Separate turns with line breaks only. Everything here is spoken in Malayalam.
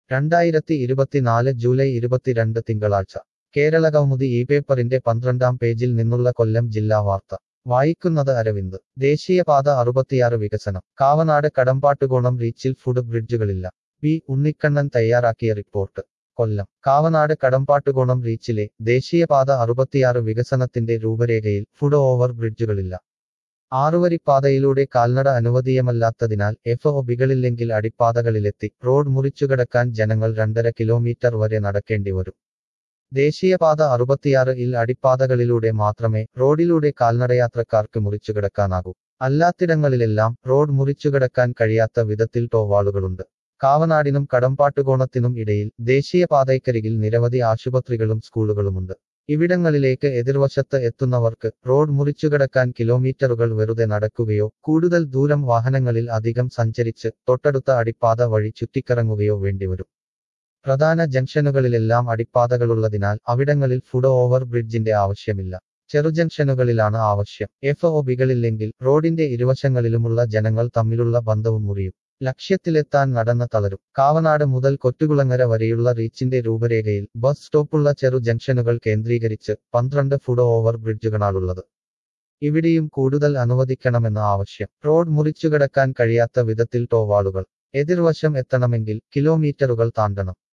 രണ്ടായിരത്തി ഇരുപത്തിനാല് ജൂലൈ ഇരുപത്തിരണ്ട് തിങ്കളാഴ്ച കേരള കൗമുദി ഈ പേപ്പറിന്റെ പന്ത്രണ്ടാം പേജിൽ നിന്നുള്ള കൊല്ലം ജില്ലാ വാർത്ത വായിക്കുന്നത് അരവിന്ദ് ദേശീയപാത അറുപത്തിയാറ് വികസനം കാവനാട് കടമ്പാട്ടുകോണം റീച്ചിൽ ഫുഡ് ബ്രിഡ്ജുകളില്ല പി ഉണ്ണിക്കണ്ണൻ തയ്യാറാക്കിയ റിപ്പോർട്ട് കൊല്ലം കാവനാട് കടമ്പാട്ടുകോണം റീച്ചിലെ ദേശീയപാത അറുപത്തിയാറ് വികസനത്തിന്റെ രൂപരേഖയിൽ ഫുഡ് ഓവർ ബ്രിഡ്ജുകളില്ല ആറുവരിപ്പാതയിലൂടെ കാൽനട അനുവദീയമല്ലാത്തതിനാൽ എഫ് ഒബികളില്ലെങ്കിൽ അടിപ്പാതകളിലെത്തി റോഡ് മുറിച്ചുകടക്കാൻ ജനങ്ങൾ രണ്ടര കിലോമീറ്റർ വരെ നടക്കേണ്ടി വരും ദേശീയപാത അറുപത്തിയാറ് ഇൽ അടിപ്പാതകളിലൂടെ മാത്രമേ റോഡിലൂടെ കാൽനടയാത്രക്കാർക്ക് മുറിച്ചുകിടക്കാനാകൂ അല്ലാത്തിടങ്ങളിലെല്ലാം റോഡ് മുറിച്ചുകിടക്കാൻ കഴിയാത്ത വിധത്തിൽ ടോവാളുകളുണ്ട് കാവനാടിനും കടമ്പാട്ടുകോണത്തിനും ഇടയിൽ ദേശീയപാതയ്ക്കരികിൽ നിരവധി ആശുപത്രികളും സ്കൂളുകളുമുണ്ട് ഇവിടങ്ങളിലേക്ക് എതിർവശത്ത് എത്തുന്നവർക്ക് റോഡ് മുറിച്ചുകിടക്കാൻ കിലോമീറ്ററുകൾ വെറുതെ നടക്കുകയോ കൂടുതൽ ദൂരം വാഹനങ്ങളിൽ അധികം സഞ്ചരിച്ച് തൊട്ടടുത്ത അടിപ്പാത വഴി ചുറ്റിക്കറങ്ങുകയോ വേണ്ടിവരും പ്രധാന ജംഗ്ഷനുകളിലെല്ലാം അടിപ്പാതകളുള്ളതിനാൽ അവിടങ്ങളിൽ ഫുഡ് ഓവർ ബ്രിഡ്ജിന്റെ ആവശ്യമില്ല ചെറു ജംഗ്ഷനുകളിലാണ് ആവശ്യം എഫ് ഒബികളില്ലെങ്കിൽ റോഡിന്റെ ഇരുവശങ്ങളിലുമുള്ള ജനങ്ങൾ തമ്മിലുള്ള ബന്ധവും മുറിയും ലക്ഷ്യത്തിലെത്താൻ നടന്ന തളരും കാവനാട് മുതൽ കൊറ്റുകുളങ്ങര വരെയുള്ള റീച്ചിന്റെ രൂപരേഖയിൽ ബസ് സ്റ്റോപ്പുള്ള ചെറു ജംഗ്ഷനുകൾ കേന്ദ്രീകരിച്ച് പന്ത്രണ്ട് ഫുഡ് ഓവർ ബ്രിഡ്ജുകളാണുള്ളത് ഇവിടെയും കൂടുതൽ അനുവദിക്കണമെന്ന ആവശ്യം റോഡ് മുറിച്ചുകിടക്കാൻ കഴിയാത്ത വിധത്തിൽ ടോവാളുകൾ എതിർവശം എത്തണമെങ്കിൽ കിലോമീറ്ററുകൾ താണ്ടണം